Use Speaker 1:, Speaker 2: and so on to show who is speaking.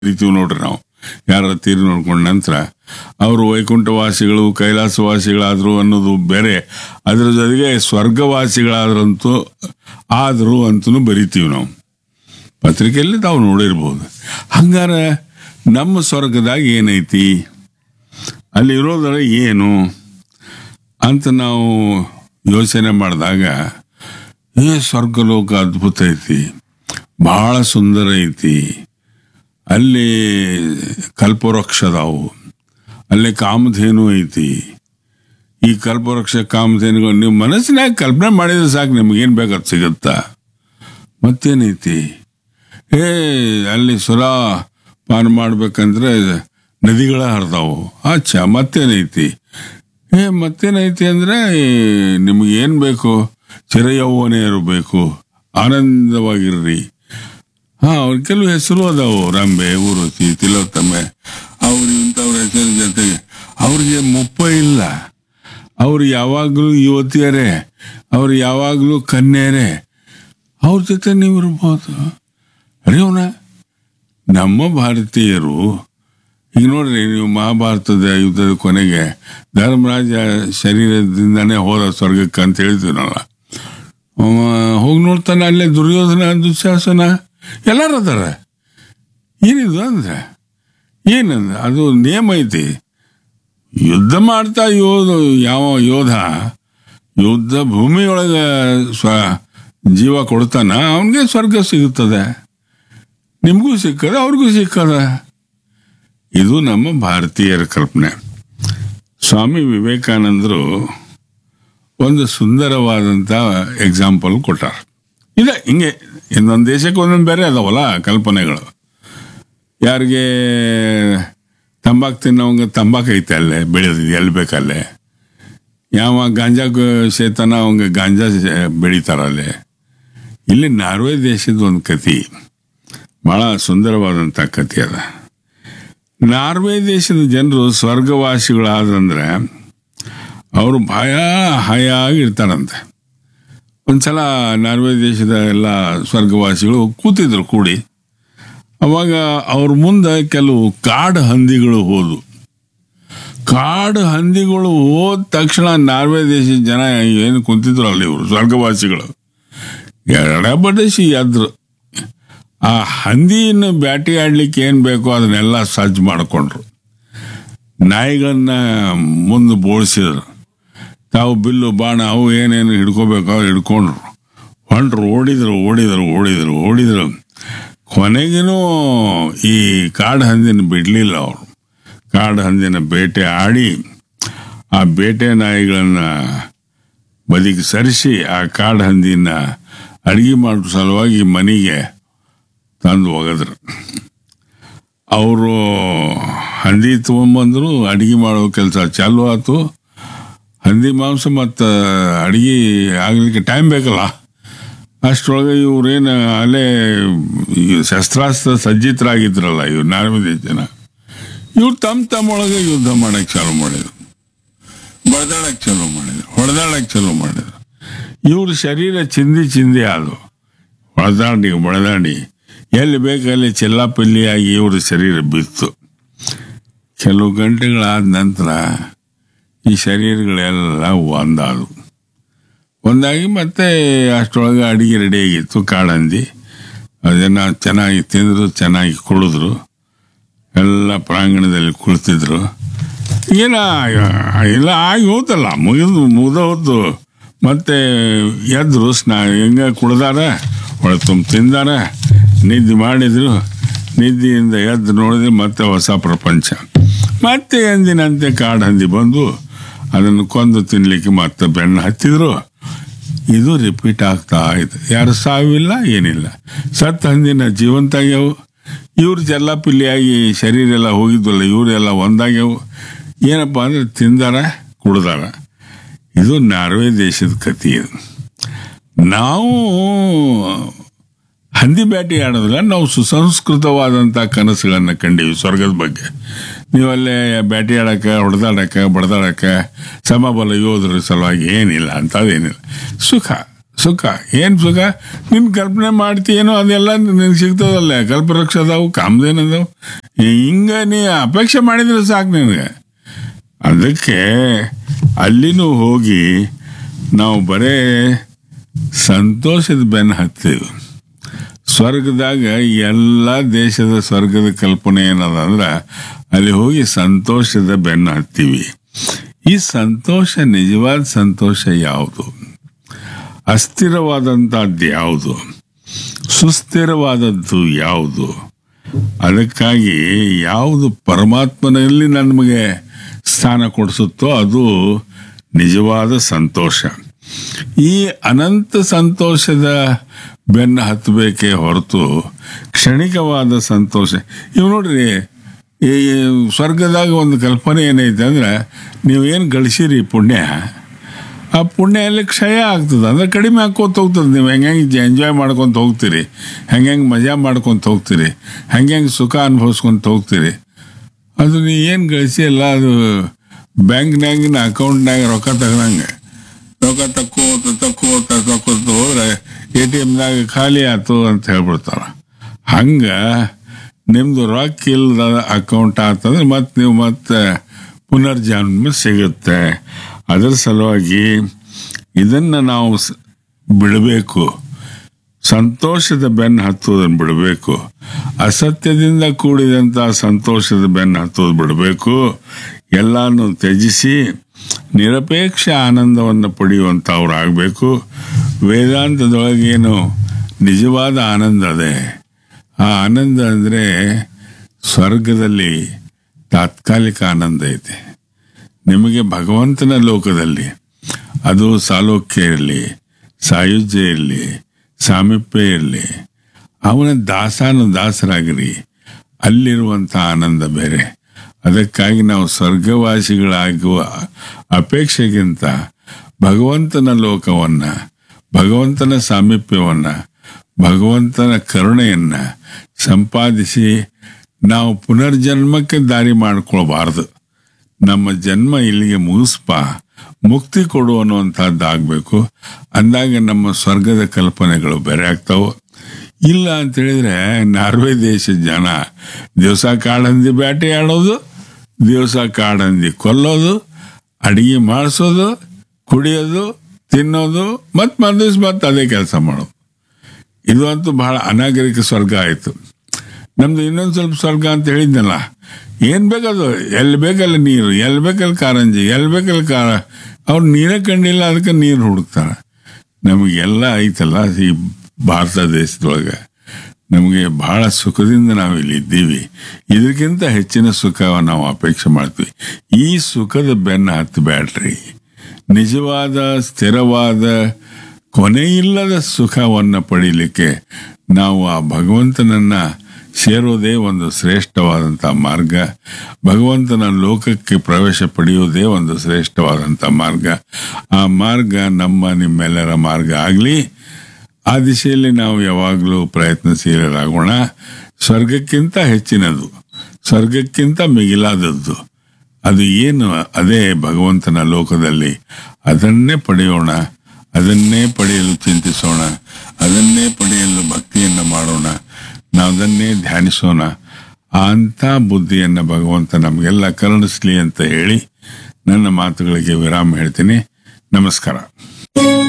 Speaker 1: ಕರಿತೀವಿ ನೋಡ್ರಿ ನಾವು ಯಾರ ತೀರಿ ನೋಡ್ಕೊಂಡ ನಂತರ ಅವರು ವೈಕುಂಠವಾಸಿಗಳು ಕೈಲಾಸವಾಸಿಗಳಾದ್ರು ಅನ್ನೋದು ಬೇರೆ ಅದ್ರ ಜೊತೆಗೆ ಸ್ವರ್ಗವಾಸಿಗಳಾದ್ರಂತೂ ಆದ್ರು ಅಂತೂ ಬರಿತೀವಿ ನಾವು ಪತ್ರಿಕೆಯಲ್ಲಿ ತಾವು ನೋಡಿರ್ಬೋದು ಹಂಗಾರ ನಮ್ಮ ಸ್ವರ್ಗದಾಗ ಏನೈತಿ ಅಲ್ಲಿ ಇರೋದರ ಏನು ಅಂತ ನಾವು ಯೋಚನೆ ಮಾಡಿದಾಗ ಏ ಸ್ವರ್ಗಲೋಕ ಅದ್ಭುತ ಐತಿ ಬಹಳ ಸುಂದರ ಐತಿ ಅಲ್ಲಿ ಕಲ್ಪವೃಕ್ಷ ಅದಾವು ಅಲ್ಲಿ ಕಾಮಧೇನು ಐತಿ ಈ ಕಲ್ಪವೃಕ್ಷ ಕಾಮಧೇನುಗಳು ನೀವು ಮನಸ್ಸಿನಾಗ ಕಲ್ಪನೆ ಮಾಡಿದ್ರೆ ಸಾಕು ನಿಮ್ಗೇನು ಬೇಕಾದ್ ಸಿಗುತ್ತಾ ಮತ್ತೇನೈತಿ ಏ ಅಲ್ಲಿ ಸುರ ಪಾನ ಮಾಡ್ಬೇಕಂದ್ರೆ ನದಿಗಳ ಹರಿದಾವು ಅಚ್ಚ ಮತ್ತೇನೈತಿ ಏ ಮತ್ತೇನೈತಿ ಅಂದ್ರೆ ನಿಮ್ಗೆ ಏನು ಬೇಕು ಚಿರಯೌವನೆ ಇರಬೇಕು ಆನಂದವಾಗಿರ್ರಿ ಹಾ ಅವ್ರ ಕೆಲವು ಹೆಸರು ಅದಾವು ರಂಬೆ ಊರುತಿ ತಿಲೋತ್ತಮೆ ಅವ್ರು ಇಂಥವ್ರ ಹೆಸರು ಜೊತೆಗೆ ಅವ್ರಿಗೆ ಮುಪ್ಪ ಇಲ್ಲ ಅವ್ರು ಯಾವಾಗಲೂ ಯುವತಿಯರೇ ಅವ್ರು ಯಾವಾಗಲೂ ಕನ್ಯರೇ ಅವ್ರ ಜೊತೆ ನೀವು ಇರ್ಬೋದು ಅರಿಯೋಣ ನಮ್ಮ ಭಾರತೀಯರು ಈಗ ನೋಡ್ರಿ ನೀವು ಮಹಾಭಾರತದ ಯುದ್ಧದ ಕೊನೆಗೆ ಧರ್ಮರಾಜ ಶರೀರದಿಂದನೇ ಹೋದ ಸ್ವರ್ಗಕ್ಕೆ ಅಂತ ಹೇಳ್ತೀವಲ್ಲ ಹೋಗಿ ನೋಡ್ತಾನೆ ಅಲ್ಲೇ ದುರ್ಯೋಧನ ದುಶ್ಯಾಸನ ಎಲ್ಲರೂ ಅದಾರ ಏನಿದು ಅಂದ್ರೆ ಏನಂದ್ರೆ ಅದು ನೇಮ ಐತಿ ಯುದ್ಧ ಮಾಡ್ತಾ ಯೋಧ ಯಾವ ಯೋಧ ಯುದ್ಧ ಭೂಮಿಯೊಳಗೆ ಸ್ವ ಜೀವ ಕೊಡ್ತಾನ ಅವನಿಗೆ ಸ್ವರ್ಗ ಸಿಗುತ್ತದೆ ನಿಮಗೂ ಸಿಕ್ಕದ ಅವ್ರಿಗೂ ಸಿಕ್ಕದ ಇದು ನಮ್ಮ ಭಾರತೀಯರ ಕಲ್ಪನೆ ಸ್ವಾಮಿ ವಿವೇಕಾನಂದರು ಒಂದು ಸುಂದರವಾದಂಥ ಎಕ್ಸಾಂಪಲ್ ಕೊಟ್ಟಾರ ಇದೆ ಹಿಂಗೆ ಇನ್ನೊಂದು ದೇಶಕ್ಕೆ ಒಂದೊಂದು ಬೇರೆ ಅದಾವಲ್ಲ ಕಲ್ಪನೆಗಳು ಯಾರಿಗೆ ತಂಬಾಕು ತಿನ್ನೋಂಗೆ ತಂಬಾಕು ಐತೆ ಅಲ್ಲೇ ಬೆಳೆದಿದೆ ಎಲ್ಲಿ ಬೇಕಲ್ಲೇ ಯಾವ ಗಾಂಜಾ ಸೇತನ ಅವಂಗೆ ಗಾಂಜಾ ಬೆಳಿತಾರಲ್ಲೇ ಇಲ್ಲಿ ನಾರ್ವೆ ದೇಶದ ಒಂದು ಕತಿ ಭಾಳ ಸುಂದರವಾದಂಥ ಕತಿ ಅದ ನಾರ್ವೆ ದೇಶದ ಜನರು ಸ್ವರ್ಗವಾಸಿಗಳಾದ್ರಂದ್ರೆ ಅವರು ಭಯ ಹಯಾಗಿ ಇರ್ತಾರಂತೆ ಒಂದ್ಸಲ ನಾರ್ವೆ ದೇಶದ ಎಲ್ಲ ಸ್ವರ್ಗವಾಸಿಗಳು ಕೂತಿದ್ರು ಕೂಡಿ ಅವಾಗ ಅವ್ರ ಮುಂದೆ ಕೆಲವು ಕಾಡು ಹಂದಿಗಳು ಹೋದು ಕಾಡು ಹಂದಿಗಳು ಹೋದ ತಕ್ಷಣ ನಾರ್ವೆ ದೇಶದ ಜನ ಏನು ಕುಂತಿದ್ರು ಅಲ್ಲಿ ಇವರು ಸ್ವರ್ಗವಾಸಿಗಳು ಎಡಬಡಿಸಿ ಎದ್ರು ಆ ಹಂದಿಯನ್ನು ಬ್ಯಾಟಿ ಆಡ್ಲಿಕ್ಕೆ ಏನು ಬೇಕೋ ಅದನ್ನೆಲ್ಲ ಸಜ್ಜು ಮಾಡಿಕೊಂಡ್ರು ನಾಯಿಗಳನ್ನ ಮುಂದೆ ಬೋಳಿಸಿದ್ರು ತಾವು ಬಿಲ್ಲು ಬಾಣ ಅವು ಏನೇನು ಹಿಡ್ಕೋಬೇಕೋ ಹಿಡ್ಕೊಂಡ್ರು ಹೊಂಟ್ರು ಓಡಿದ್ರು ಓಡಿದ್ರು ಓಡಿದ್ರು ಓಡಿದ್ರು ಕೊನೆಗೇನು ಈ ಕಾಡು ಹಂದಿನ ಬಿಡಲಿಲ್ಲ ಅವರು ಕಾಡು ಹಂದಿನ ಬೇಟೆ ಆಡಿ ಆ ಬೇಟೆ ನಾಯಿಗಳನ್ನ ಬದಿಗೆ ಸರಿಸಿ ಆ ಕಾಡು ಹಂದಿನ ಅಡಿಗೆ ಮಾಡೋ ಸಲುವಾಗಿ ಮನೆಗೆ ತಂದು ಒಗೆದ್ರು ಅವರು ಹಂದಿ ತೊಗೊಂಬಂದ್ರು ಅಡಿಗೆ ಮಾಡೋ ಕೆಲಸ ಚಾಲು ಆಯ್ತು ಹಂದಿ ಮಾಂಸ ಮತ್ತು ಅಡಿಗೆ ಆಗಲಿಕ್ಕೆ ಟೈಮ್ ಬೇಕಲ್ಲ ಅಷ್ಟರೊಳಗೆ ಇವ್ರೇನು ಅಲ್ಲೇ ಈ ಶಸ್ತ್ರಾಸ್ತ್ರ ಸಜ್ಜಿತರಾಗಿದ್ರಲ್ಲ ಇವ್ರು ನಾರ್ವೆ ಜನ ಇವ್ರು ತಮ್ಮ ತಮ್ಮೊಳಗೆ ಯುದ್ಧ ಮಾಡಕ್ಕೆ ಚಾಲು ಮಾಡಿದ್ರು ಬಡದಾಡಕ್ಕೆ ಚಾಲು ಮಾಡಿದ್ರು ಹೊಡೆದಾಡಕ್ಕೆ ಚಾಲು ಮಾಡಿದ್ರು ಇವ್ರ ಶರೀರ ಚಿಂದಿ ಚಿಂದಿ ಆದವು ಹೊಡೆದಾಡಿ ಬಡದಾಡಿ ಎಲ್ಲಿ ಬೇಕಲ್ಲಿ ಚೆಲ್ಲಾಪಿಲ್ಲಿಯಾಗಿ ಇವ್ರ ಶರೀರ ಬಿತ್ತು ಕೆಲವು ಗಂಟೆಗಳಾದ ನಂತರ ಈ ಶರೀರಗಳೆಲ್ಲ ಒಂದಾದವು ಒಂದಾಗಿ ಮತ್ತೆ ಅಷ್ಟರೊಳಗೆ ಅಡಿಗೆ ರೆಡಿ ಆಗಿತ್ತು ಕಾಡಂದಿ ಅದನ್ನು ಚೆನ್ನಾಗಿ ತಿಂದರು ಚೆನ್ನಾಗಿ ಕುಡಿದ್ರು ಎಲ್ಲ ಪ್ರಾಂಗಣದಲ್ಲಿ ಕುಳಿತಿದ್ರು ಏನ ಎಲ್ಲ ಆಗಿ ಹೋತಲ್ಲ ಮುಗಿದು ಮುಗ್ದ ಹೋತು ಮತ್ತೆ ಎದ್ರು ಸ್ನಾ ಹೆಂಗೆ ಕುಡ್ದಾರ ಒಳ ತುಂಬ ತಿಂದಾರ ನಿದ್ದೆ ಮಾಡಿದ್ರು ನಿದ್ದೆಯಿಂದ ಎದ್ದು ನೋಡಿದ್ರೆ ಮತ್ತೆ ಹೊಸ ಪ್ರಪಂಚ ಮತ್ತೆ ಎಂದಿನಂತೆ ಕಾಡು ಹಂದಿ ಬಂದು ಅದನ್ನು ಕೊಂದು ತಿನ್ಲಿಕ್ಕೆ ಮತ್ತೆ ಬೆನ್ನು ಹತ್ತಿದ್ರು ಇದು ರಿಪೀಟ್ ಆಗ್ತಾ ಇದೆ ಯಾರು ಸಾವಿಲ್ಲ ಏನಿಲ್ಲ ಸತ್ತ ಹಂದಿನ ಜೀವಂತ ಆಗ್ಯಾವು ಇವ್ರು ಜಲ್ಲಾಪಿಲ್ಲಿಯಾಗಿ ಶರೀರ ಎಲ್ಲ ಹೋಗಿದ್ವಲ್ಲ ಇವರೆಲ್ಲ ಒಂದಾಗ್ಯಾವು ಏನಪ್ಪ ಅಂದ್ರೆ ತಿಂದಾರ ಕುಡ್ದಾರ ಇದು ನಾರ್ವೆ ದೇಶದ ಕಥೆ ಇದು ನಾವು ಹಂದಿ ಬ್ಯಾಟಿ ಆಡೋದಿಲ್ಲ ನಾವು ಸುಸಂಸ್ಕೃತವಾದಂಥ ಕನಸುಗಳನ್ನು ಕಂಡೀವಿ ಸ್ವರ್ಗದ ಬಗ್ಗೆ ನೀವಲ್ಲೇ ಬ್ಯಾಟಿ ಆಡಕ್ಕೆ ಹೊಡೆದಾಡಕ್ಕೆ ಬಡ್ದಾಡಕ್ಕೆ ಸಮಬಲ ಯೋಧರ ಸಲುವಾಗಿ ಏನಿಲ್ಲ ಅಂತದೇನಿಲ್ಲ ಸುಖ ಸುಖ ಏನು ಸುಖ ನಿನ್ ಕಲ್ಪನೆ ಮಾಡ್ತೀಯೇನೋ ಅದೆಲ್ಲ ನಿನಗೆ ಸಿಗ್ತದಲ್ಲ ಕಲ್ಪವೃಕ್ಷ ಅದಾವು ಕಾಮಧೇನು ಅದಾವು ಹಿಂಗ ನೀ ಅಪೇಕ್ಷೆ ಮಾಡಿದ್ರೆ ಸಾಕು ನಿನಗೆ ಅದಕ್ಕೆ ಅಲ್ಲಿನೂ ಹೋಗಿ ನಾವು ಬರೇ ಸಂತೋಷದ ಬೆನ್ನು ಹತ್ತೀವಿ ಸ್ವರ್ಗದಾಗ ಎಲ್ಲ ದೇಶದ ಸ್ವರ್ಗದ ಕಲ್ಪನೆ ಏನದ ಅಂದ್ರೆ ಅಲ್ಲಿ ಹೋಗಿ ಸಂತೋಷದ ಬೆನ್ನು ಹತ್ತೀವಿ ಈ ಸಂತೋಷ ನಿಜವಾದ ಸಂತೋಷ ಯಾವುದು ಅಸ್ಥಿರವಾದಂಥದ್ದು ಯಾವುದು ಸುಸ್ಥಿರವಾದದ್ದು ಯಾವುದು ಅದಕ್ಕಾಗಿ ಯಾವುದು ಪರಮಾತ್ಮನಲ್ಲಿ ನಮಗೆ ಸ್ಥಾನ ಕೊಡಿಸುತ್ತೋ ಅದು ನಿಜವಾದ ಸಂತೋಷ ಈ ಅನಂತ ಸಂತೋಷದ ಬೆನ್ನು ಹತ್ತಬೇಕೇ ಹೊರತು ಕ್ಷಣಿಕವಾದ ಸಂತೋಷ ಇವು ನೋಡ್ರಿ ಈ ಸ್ವರ್ಗದಾಗ ಒಂದು ಕಲ್ಪನೆ ಏನೈತೆ ಅಂದ್ರೆ ನೀವೇನು ಗಳಿಸಿರಿ ಪುಣ್ಯ ಆ ಪುಣ್ಯ ಎಲ್ಲ ಕ್ಷಯ ಆಗ್ತದೆ ಅಂದ್ರೆ ಕಡಿಮೆ ಹಾಕೋತ ಹೋಗ್ತದೆ ನೀವು ಹೆಂಗೆ ಹೆಂಗೆ ಎಂಜಾಯ್ ಮಾಡ್ಕೊತ ಹೋಗ್ತೀರಿ ಹೆಂಗೆ ಹೆಂಗೆ ಮಜಾ ಮಾಡ್ಕೊತ ಹೋಗ್ತೀರಿ ಹೆಂಗೆ ಹೆಂಗೆ ಸುಖ ಅನುಭವಿಸ್ಕೊಂತ ಹೋಗ್ತೀರಿ ಅದು ನೀ ಏನು ಗಳಿಸಿ ಅಲ್ಲ ಅದು ಬ್ಯಾಂಕ್ನಾಗಿನ ಅಕೌಂಟ್ನಾಗ ರೊಕ್ಕ ತಗೊಂಡಂಗೆ ರೊಕ್ಕ ತಕ್ಕೋತ ತಕ್ಕೋತ ತಕ್ಕೋತ ಹೋದ್ರೆ ಎ ಟಿ ಎಮ್ನಾಗ ಖಾಲಿ ಆಯ್ತು ಅಂತ ಹೇಳ್ಬಿಡ್ತಾರ ಹಂಗೆ ನಿಮ್ದು ರೊಕ್ಕ ಇಲ್ಲದ ಅಕೌಂಟ್ ಆತಂದ್ರೆ ಮತ್ತೆ ನೀವು ಮತ್ತೆ ಪುನರ್ಜನ್ಮ ಸಿಗುತ್ತೆ ಅದರ ಸಲುವಾಗಿ ಇದನ್ನು ನಾವು ಸ್- ಬಿಡಬೇಕು ಸಂತೋಷದ ಬೆನ್ನು ಹತ್ತೋದನ್ನು ಬಿಡಬೇಕು ಅಸತ್ಯದಿಂದ ಕೂಡಿದಂಥ ಸಂತೋಷದ ಬೆನ್ನು ಹತ್ತೋದು ಬಿಡಬೇಕು ಎಲ್ಲಾನು ತ್ಯಜಿಸಿ ನಿರಪೇಕ್ಷ ಆನಂದವನ್ನು ಪಡೆಯುವಂಥವ್ರು ಆಗಬೇಕು ವೇದಾಂತದೊಳಗೇನು ನಿಜವಾದ ಆನಂದ ಅದೇ ಆ ಆನಂದ ಅಂದರೆ ಸ್ವರ್ಗದಲ್ಲಿ ತಾತ್ಕಾಲಿಕ ಆನಂದ ಐತೆ ನಿಮಗೆ ಭಗವಂತನ ಲೋಕದಲ್ಲಿ ಅದು ಸಾಲೋಕ್ಯ ಇರಲಿ ಸಾಯುಜ್ಯ ಇರಲಿ ಸಾಮೀಪ್ಯ ಇರಲಿ ಅವನ ದಾಸಾನು ದಾಸರಾಗಿರಿ ಅಲ್ಲಿರುವಂಥ ಆನಂದ ಬೇರೆ ಅದಕ್ಕಾಗಿ ನಾವು ಸ್ವರ್ಗವಾಸಿಗಳಾಗುವ ಅಪೇಕ್ಷೆಗಿಂತ ಭಗವಂತನ ಲೋಕವನ್ನು ಭಗವಂತನ ಸಾಮೀಪ್ಯವನ್ನು ಭಗವಂತನ ಕರುಣೆಯನ್ನು ಸಂಪಾದಿಸಿ ನಾವು ಪುನರ್ಜನ್ಮಕ್ಕೆ ದಾರಿ ಮಾಡ್ಕೊಳ್ಬಾರ್ದು ನಮ್ಮ ಜನ್ಮ ಇಲ್ಲಿಗೆ ಮುಗಿಸ್ಪ ಮುಕ್ತಿ ಕೊಡು ಅನ್ನುವಂಥದ್ದಾಗಬೇಕು ಅಂದಾಗ ನಮ್ಮ ಸ್ವರ್ಗದ ಕಲ್ಪನೆಗಳು ಬೇರೆ ಆಗ್ತಾವೆ ಇಲ್ಲ ಅಂತ ಹೇಳಿದ್ರೆ ನಾರ್ವೆ ದೇಶದ ಜನ ದಿವಸ ಕಾಡಂದಿ ಬೇಟೆ ಆಡೋದು ದಿವಸ ಕಾಡಂದಿ ಕೊಲ್ಲೋದು ಅಡಿಗೆ ಮಾಡಿಸೋದು ಕುಡಿಯೋದು ತಿನ್ನೋದು ಮತ್ತು ಮರುದಿವ್ಸ ಮತ್ತೆ ಅದೇ ಕೆಲಸ ಮಾಡೋದು ಇದು ಅಂತೂ ಬಹಳ ಅನಾಗರಿಕ ಸ್ವರ್ಗ ಆಯಿತು ನಮ್ದು ಇನ್ನೊಂದು ಸ್ವಲ್ಪ ಸ್ವರ್ಗ ಅಂತ ಹೇಳಿದ್ನಲ್ಲ ಏನು ಬೇಕದು ಎಲ್ಲಿ ಬೇಕಲ್ಲಿ ನೀರು ಎಲ್ಲಿ ಬೇಕಲ್ಲಿ ಕಾರಂಜಿ ಎಲ್ಲಿ ಬೇಕಲ್ಲಿ ಕಾರ ಅವ್ರು ನೀರೇ ಕಂಡಿಲ್ಲ ಅದಕ್ಕೆ ನೀರು ಹುಡುಕ್ತಾರೆ ನಮಗೆಲ್ಲ ಐತಲ್ಲ ಈ ಭಾರತ ದೇಶದೊಳಗೆ ನಮಗೆ ಬಹಳ ಸುಖದಿಂದ ನಾವು ಇಲ್ಲಿ ಇದ್ದೀವಿ ಇದಕ್ಕಿಂತ ಹೆಚ್ಚಿನ ಸುಖ ನಾವು ಅಪೇಕ್ಷೆ ಮಾಡ್ತೀವಿ ಈ ಸುಖದ ಬೆನ್ನು ಹತ್ತಬೇಡ್ರಿ ನಿಜವಾದ ಸ್ಥಿರವಾದ ಕೊನೆಯಿಲ್ಲದ ಸುಖವನ್ನು ಪಡೀಲಿಕ್ಕೆ ನಾವು ಆ ಭಗವಂತನನ್ನ ಸೇರೋದೇ ಒಂದು ಶ್ರೇಷ್ಠವಾದಂಥ ಮಾರ್ಗ ಭಗವಂತನ ಲೋಕಕ್ಕೆ ಪ್ರವೇಶ ಪಡೆಯುವುದೇ ಒಂದು ಶ್ರೇಷ್ಠವಾದಂಥ ಮಾರ್ಗ ಆ ಮಾರ್ಗ ನಮ್ಮ ನಿಮ್ಮೆಲ್ಲರ ಮಾರ್ಗ ಆಗಲಿ ಆ ದಿಶೆಯಲ್ಲಿ ನಾವು ಯಾವಾಗಲೂ ಪ್ರಯತ್ನಶೀಲರಾಗೋಣ ಸ್ವರ್ಗಕ್ಕಿಂತ ಹೆಚ್ಚಿನದು ಸ್ವರ್ಗಕ್ಕಿಂತ ಮಿಗಿಲಾದದ್ದು ಅದು ಏನು ಅದೇ ಭಗವಂತನ ಲೋಕದಲ್ಲಿ ಅದನ್ನೇ ಪಡೆಯೋಣ ಅದನ್ನೇ ಪಡೆಯಲು ಚಿಂತಿಸೋಣ ಅದನ್ನೇ ಪಡೆಯಲು ಭಕ್ತಿಯನ್ನು ಮಾಡೋಣ ನಾವು ಅದನ್ನೇ ಧ್ಯಾನಿಸೋಣ ಆ ಅಂಥ ಬುದ್ಧಿಯನ್ನು ಭಗವಂತ ನಮಗೆಲ್ಲ ಕರುಣಿಸ್ಲಿ ಅಂತ ಹೇಳಿ ನನ್ನ ಮಾತುಗಳಿಗೆ ವಿರಾಮ ಹೇಳ್ತೀನಿ ನಮಸ್ಕಾರ